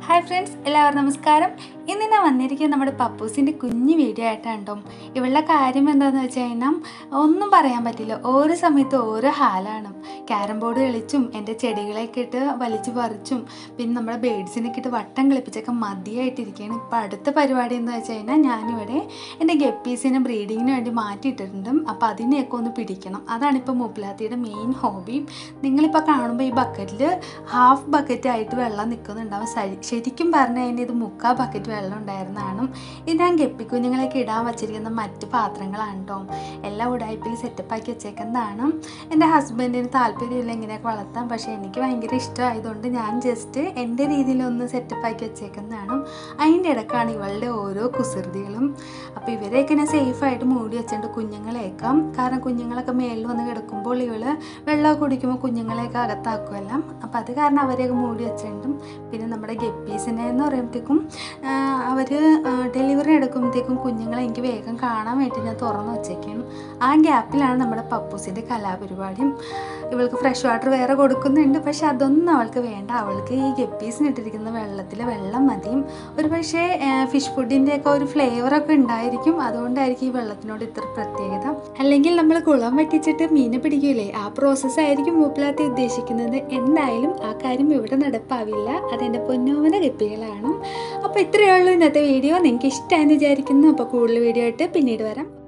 hi friends എല്ലാവർക്കും നമസ്കാരം ഇന്ന് ഞാൻ വന്നിരിക്കുന്നത് നമ്മുടെ പപ്പൂസിൻ്റെ കുഞ്ഞു വീഡിയോ ആയിട്ടാണ് കേട്ടോ ഇവളുടെ കാര്യം എന്താണെന്ന് വെച്ച് കഴിഞ്ഞാൽ ഒന്നും പറയാൻ പറ്റില്ല ഓരോ സമയത്ത് ഓരോ ഹാലാണ് ക്യാരം ബോർഡ് കളിച്ചും എൻ്റെ ചെടികളെയൊക്കെ ഇട്ട് വലിച്ചു പറിച്ചും പിന്നെ നമ്മുടെ ബേഡ്സിനൊക്കെ ഇട്ട് വട്ടം കളിപ്പിച്ചൊക്കെ മതിയായിട്ടിരിക്കുകയാണ് ഇപ്പോൾ അടുത്ത പരിപാടി എന്ന് വെച്ച് കഴിഞ്ഞാൽ ഞാനിവിടെ എൻ്റെ ഗപ്പീസിനെ ബ്രീഡിങ്ങിന് വേണ്ടി മാറ്റിയിട്ടിട്ടുണ്ട് അപ്പോൾ അതിനെയൊക്കെ ഒന്ന് പിടിക്കണം അതാണ് ഇപ്പോൾ മൂപ്പിലാത്തിയുടെ മെയിൻ ഹോബി നിങ്ങളിപ്പോൾ കാണുമ്പോൾ ഈ ബക്കറ്റിൽ ഹാഫ് ബക്കറ്റ് ആയിട്ട് വെള്ളം നിൽക്കുന്നുണ്ടാവും ശരി ശരിക്കും പറഞ്ഞു കഴിഞ്ഞാൽ ഇത് മുക്കാ ബക്കറ്റ് വെള്ളം ഉണ്ടായിരുന്നതാണ് ഇത് ഞാൻ ഗപ്പിക്കുഞ്ഞുങ്ങളൊക്കെ ഇടാൻ വച്ചിരിക്കുന്ന മറ്റ് പാത്രങ്ങളാണ് കേട്ടോ എല്ലാം ഉടായ്പിൽ സെറ്റപ്പാക്കി വെച്ചേക്കുന്നതാണ് എൻ്റെ ഹസ്ബൻഡിന് താല്പര്യമില്ല ഇങ്ങനെയൊക്കെ വളർത്താൻ പക്ഷേ എനിക്ക് ഭയങ്കര ഇഷ്ടമായതുകൊണ്ട് ഞാൻ ജസ്റ്റ് എൻ്റെ രീതിയിലൊന്ന് സെറ്റപ്പാക്കി വെച്ചേക്കുന്നതാണ് അതിൻ്റെ ഇടക്കാണ് ഇവളുടെ ഓരോ കുസൃതികളും അപ്പോൾ ഇവരെയൊക്കെ ഞാൻ സേഫായിട്ട് മൂടി വെച്ചിട്ടുണ്ട് കുഞ്ഞുങ്ങളെയൊക്കെ കാരണം കുഞ്ഞുങ്ങളൊക്കെ മേളിൽ വന്ന് കിടക്കുമ്പോൾ ഇവള് വെള്ളമൊക്കെ കുടിക്കുമ്പോൾ കുഞ്ഞുങ്ങളെയൊക്കെ അകത്താക്കുമല്ലോ അപ്പോൾ അത് കാരണം അവരെയൊക്കെ മൂടി വെച്ചിട്ടുണ്ടും പിന്നെ നമ്മുടെ ഗപ്പീസിനെ എന്ന് പറയുമ്പോഴത്തേക്കും അവർ ഡെലിവറി എടുക്കുമ്പോഴത്തേക്കും കുഞ്ഞുങ്ങളെ എനിക്ക് വേഗം കാണാൻ വേണ്ടി ഞാൻ തുറന്ന് വെച്ചേക്കാണ് ആ ഗ്യാപ്പിലാണ് നമ്മുടെ പപ്പൂസിൻ്റെ കലാപരിപാടിയും ഇവൾക്ക് ഫ്രഷ് വാട്ടർ വേറെ കൊടുക്കുന്നുണ്ട് പക്ഷെ അതൊന്നും അവൾക്ക് വേണ്ട അവൾക്ക് ഈ ഗപ്പീസിന് ഇട്ടിരിക്കുന്ന വെള്ളത്തിൽ വെള്ളം മതിയും ഒരു പക്ഷേ ഫിഷ് ഫുഡിൻ്റെയൊക്കെ ഒരു ഫ്ലേവറൊക്കെ ഉണ്ടായിരിക്കും അതുകൊണ്ടായിരിക്കും ഈ വെള്ളത്തിനോട് ഇത്ര പ്രത്യേകത അല്ലെങ്കിൽ നമ്മൾ കുളം വറ്റിച്ചിട്ട് മീനെ പിടിക്കൂലേ ആ പ്രോസസ്സ് ആയിരിക്കും മൂപ്പിലാത്തി ഉദ്ദേശിക്കുന്നത് എന്തായാലും ആ കാര്യം ഇവിടെ നടപ്പാവില്ല അതെൻ്റെ പൊന്നോമന ഗപ്പികളാണ് അപ്പോൾ ഇത്രയേ ഉള്ളൂ ഇന്നത്തെ വീഡിയോ നിങ്ങൾക്ക് ഇഷ്ടമായെന്ന് വിചാരിക്കുന്നു അപ്പോൾ കൂടുതൽ വീഡിയോ ആയിട്ട് പിന്നീട് വരാം